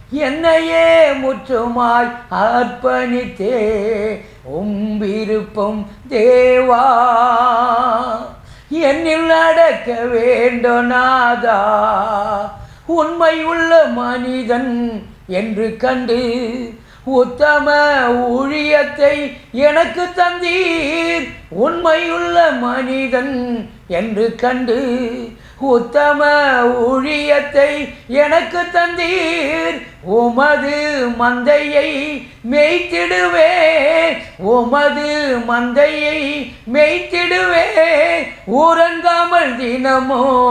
என்னையே முற்றுமாய் அர்ப்பணித்தே உம் விருப்பம் தேவா என்னில் நடக்க வேண்டும் நாதா உண்மை உள்ள மனிதன் என்று கண்டு உத்தம ஊழியத்தை எனக்கு தந்தீர் உண்மையுள்ள மனிதன் என்று கண்டு உத்தம ஊழியத்தை எனக்கு தந்தீர் உமது மந்தையை மேய்த்திடுவே உமது மந்தையை மேய்த்திடுவே ஊரங்காமல் தினமோ